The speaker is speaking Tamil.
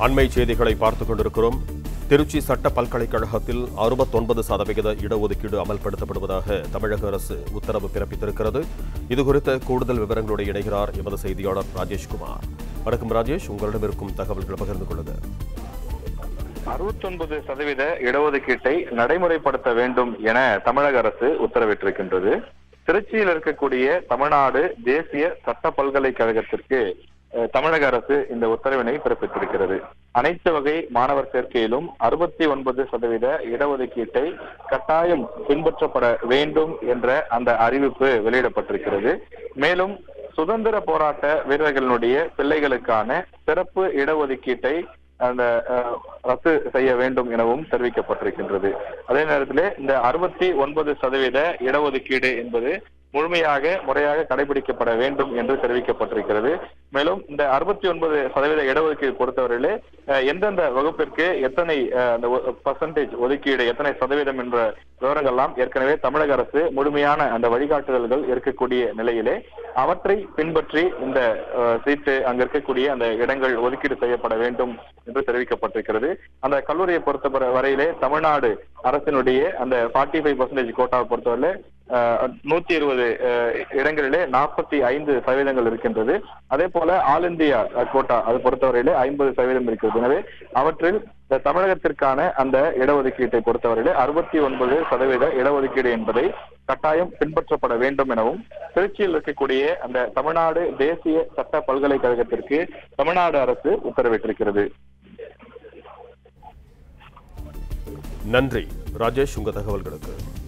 அண்மை செய்திகளை பார்த்துக் கொண்டிருக்கிறோம் திருச்சி சட்ட பல்கலைக்கழகத்தில் அறுபத்தொன்பது சதவிகித இடஒதுக்கீடு அமல்படுத்தப்படுவதாக தமிழக அரசு உத்தரவு பிறப்பித்திருக்கிறது இதுகுறித்த கூடுதல் விவரங்களோடு இணைகிறார் எமது செய்தியாளர் ராஜேஷ்குமார் வணக்கம் ராஜேஷ் உங்களிடம் இருக்கும் தகவல்களை பகிர்ந்து கொள்ளுங்க அறுபத்தொன்பது சதவீத இடஒதுக்கீட்டை நடைமுறைப்படுத்த வேண்டும் என தமிழக அரசு உத்தரவிட்டிருக்கின்றது திருச்சியில் இருக்கக்கூடிய தமிழ்நாடு தேசிய சட்ட பல்கலைக்கழகத்திற்கு அஹ், தமிழக அரசு இந்த உத்தரவினை பிறப்பித்திருக்கிறது அனைத்து வகை மாணவர் சேர்க்கையிலும் அறுபத்தி ஒன்பது சதவீத இடஒதுக்கீட்டை கட்டாயம் பின்பற்றப்பட வேண்டும் என்ற அந்த அறிவிப்பு வெளியிடப்பட்டிருக்கிறது மேலும் சுதந்திர போராட்ட வீரர்களுடைய பிள்ளைகளுக்கான சிறப்பு இடஒதுக்கீட்டை அந்த அஹ், ரத்து செய்ய வேண்டும் எனவும் தெரிவிக்கப்பட்டிருக்கின்றது அதே நேரத்திலே இந்த அறுபத்தி ஒன்பது சதவீத இடஒதுக்கீடு என்பது முழுமையாக முறையாக கடைபிடிக்கப்பட வேண்டும் என்று தெரிவிக்கப்பட்டிருக்கிறது மேலும் இந்த அறுபத்தி ஒன்பது சதவீத இடஒதுக்கீடு பொறுத்தவரையிலே அஹ், எந்தெந்த வகுப்பிற்கு எத்தனை அஹ், அந்த பர்சன்டேஜ் ஒதுக்கீடு எத்தனை சதவீதம் என்ற விவரங்கள்லாம் ஏற்கனவே தமிழக அரசு முழுமையான அந்த வழிகாட்டுதல்கள் இருக்கக்கூடிய நிலையிலே அவற்றை பின்பற்றி இந்த அஹ், சீட்டு அங்க இருக்கக்கூடிய அந்த இடங்கள் ஒதுக்கீடு செய்யப்பட வேண்டும் என்று தெரிவிக்கப்பட்டிருக்கிறது அந்த கல்லூரியை பொறுத்த வரையிலே தமிழ்நாடு அரசினுடைய அந்த ஃபார்ட்டி ஃபைவ் பர்சன்டேஜ் கோட்டாவை பொறுத்தவரை நூத்தி இருபது இடங்களிலே நாற்பத்தி ஐந்து சதவீதங்கள் இருக்கின்றது அதே போல ஆல் இந்தியா அஹ், கோட்டா அது பொறுத்தவரையிலே ஐம்பது சதவீதம் இருக்கிறது எனவே அவற்றில் இந்த தமிழகத்திற்கான அந்த இடஒதுக்கீட்டை பொறுத்தவரையிலே அறுபத்தி ஒன்பது சதவீத இடஒதுக்கீடு என்பதை கட்டாயம் பின்பற்றப்பட வேண்டும் எனவும் திருச்சியில் இருக்கக்கூடிய அந்த தமிழ்நாடு தேசிய சட்ட பல்கலைக்கழகத்திற்கு தமிழ்நாடு அரசு உத்தரவிட்டிருக்கிறது நன்றி ராஜேஷ் உங்க தகவல்களுக்கு